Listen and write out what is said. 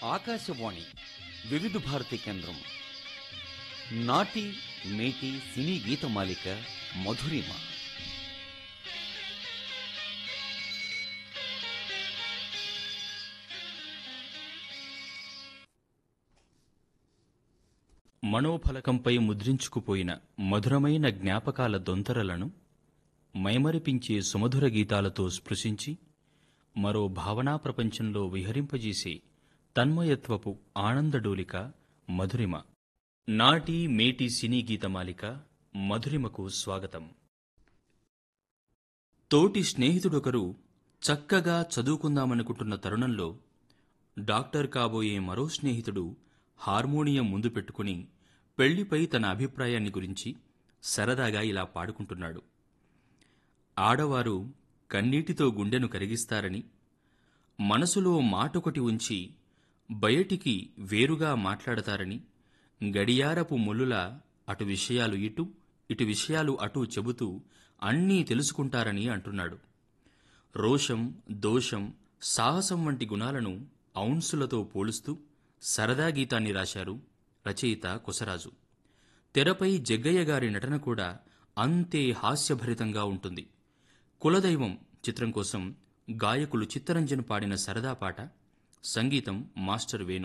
ఆకాశవాణి వివిధ భారతి కేంద్రం నాటి మేటి సినీ గీతమాలిక మధురిమ మనోఫలకంపై ముద్రించుకుపోయిన మధురమైన జ్ఞాపకాల దొంతరలను మైమరిపించే సుమధుర గీతాలతో స్పృశించి మరో భావనా ప్రపంచంలో విహరింపజేసే తన్మయత్వపు ఆనందడోలిక మధురిమ నాటి మేటి సినీ గీతమాలిక మధురిమకు స్వాగతం తోటి స్నేహితుడొకరు చక్కగా చదువుకుందామనుకుంటున్న తరుణంలో డాక్టర్ కాబోయే మరో స్నేహితుడు హార్మోనియం ముందు పెట్టుకుని పెళ్లిపై తన అభిప్రాయాన్ని గురించి సరదాగా ఇలా పాడుకుంటున్నాడు ఆడవారు కన్నీటితో గుండెను కరిగిస్తారని మనసులో మాటొకటి ఉంచి బయటికి వేరుగా మాట్లాడతారని గడియారపు ముల్లులా అటు విషయాలు ఇటు ఇటు విషయాలు అటు చెబుతూ అన్నీ తెలుసుకుంటారని అంటున్నాడు రోషం దోషం సాహసం వంటి గుణాలను ఔన్సులతో పోలుస్తూ సరదా గీతాన్ని రాశారు రచయిత కొసరాజు తెరపై జగ్గయ్య గారి నటన కూడా అంతే హాస్యభరితంగా ఉంటుంది కులదైవం చిత్రం కోసం గాయకులు చిత్తరంజన్ పాడిన సరదా పాట సంగీతం మాస్టర్ వేణు